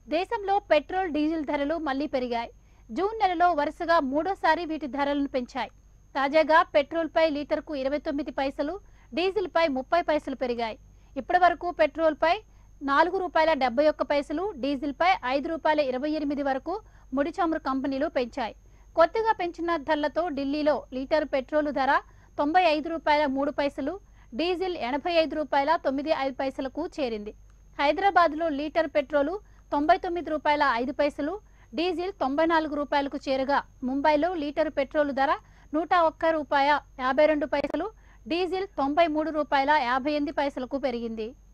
దేశంలో petrol diesel ధరలు మళ్లీ పెరిగాయి జూన్ నెలలో వరుసగా మూడోసారి వీటి ధరలను పెంచాయి తాజాగా పెట్రోల్పై లీటర్కు ఇరవై తొమ్మిది పైసలు డీజిల్పై ముప్పై పైసలు పెరిగాయి ఇప్పటి వరకు పెట్రోల్పై నాలుగు రూపాయల డెబ్బై ఒక్క పైసలు డీజిల్పై ఐదు రూపాయల ఇరవై ఎనిమిది వరకు ముడి చమురు కంపెనీలు పెంచాయి కొత్తగా పెంచిన ధరలతో ఢిల్లీలో లీటరు పెట్రోలు ధర తొంభై ఐదు రూపాయల మూడు పైసలు డీజిల్ ఎనభై ఐదు రూపాయల తొమ్మిది ఐదు పైసలకు చేరింది హైదరాబాద్లో లీటర్ పెట్రోలు తొంభై తొమ్మిది రూపాయల ఐదు పైసలు డీజిల్ తొంభై నాలుగు రూపాయలకు చేరగా ముంబైలో లీటరు పెట్రోలు ధర నూట ఒక్క రూపాయ యాభై రెండు పైసలు డీజిల్ తొంభై మూడు రూపాయల యాభై ఎనిమిది పైసలకు పెరిగింది